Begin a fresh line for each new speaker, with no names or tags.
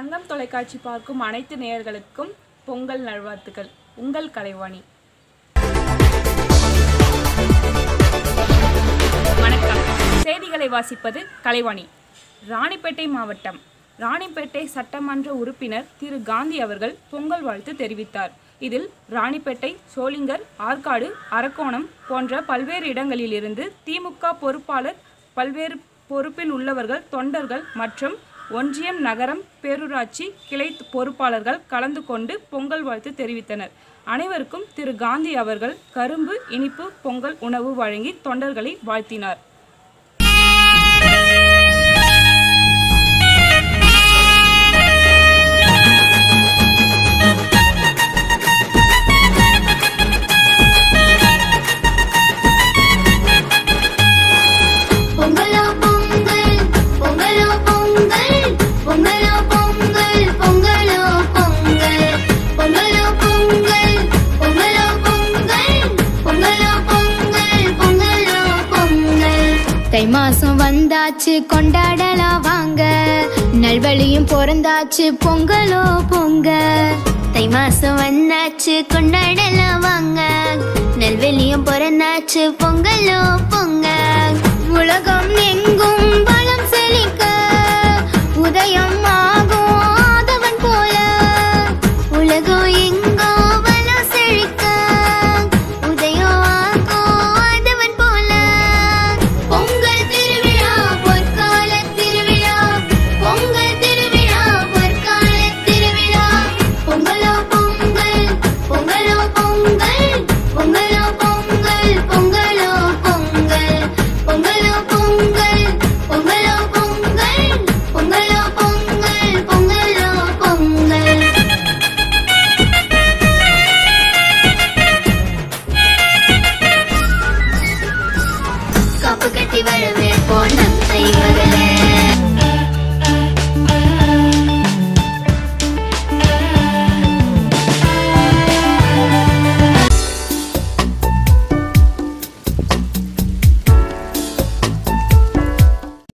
தங்கம் தொலைக்காட்சி பார்க்கும் அனைத்து நேயர்களுக்கும் பொங்கல் நல்வாழ்த்துக்கள் உங்கள் கலைவாணி வணக்கம் செய்திகளை வாசிப்பது கலைவாணி ராணிப்பேட்டை மாவட்டம் ராணிப்பேட்டை சட்டமன்ற உறுப்பினர் திரு காந்தி அவர்கள் பொங்கல் வாழ்த்து தெரிவித்தார் இதில் ராணிப்பேட்டை சோளிங்கர் ஆற்காடு அரக்கோணம் போன்ற பல்வேறு இடங்களிலிருந்து திமுக பொறுப்பாளர் பல்வேறு பொறுப்பில் உள்ளவர்கள் தொண்டர்கள் மற்றும் ஒன்றியம் நகரம் பேரூராட்சி கிளை பொறுப்பாளர்கள் கலந்து கொண்டு பொங்கல் வாழ்த்து தெரிவித்தனர் அனைவருக்கும் திரு காந்தி அவர்கள் கரும்பு இனிப்பு பொங்கல் உணவு வழங்கி தொண்டர்களை வாழ்த்தினார்
பொங்கலோ பொங்கல் பொங்கலோ பொங்கல் பொங்கலோ பொங்கல் பொங்கலோ பொங்கல் பொங்கலோ பொங்கல் பொங்கலோ பொங்கல் பொங்கலோ பொங்கல் பொங்கலோ பொங்கல் தை மாசம் வந்தாச்சு கொண்டாடலாம் வாங்க நல்வழியும் பிறந்தாச்சு பொங்கலோ பொங்க தை மாசம் வந்தாச்சு கொண்டாடலாம் வாங்க நல்வெளியும் பிறந்தாச்சு பொங்கலோ பொங்க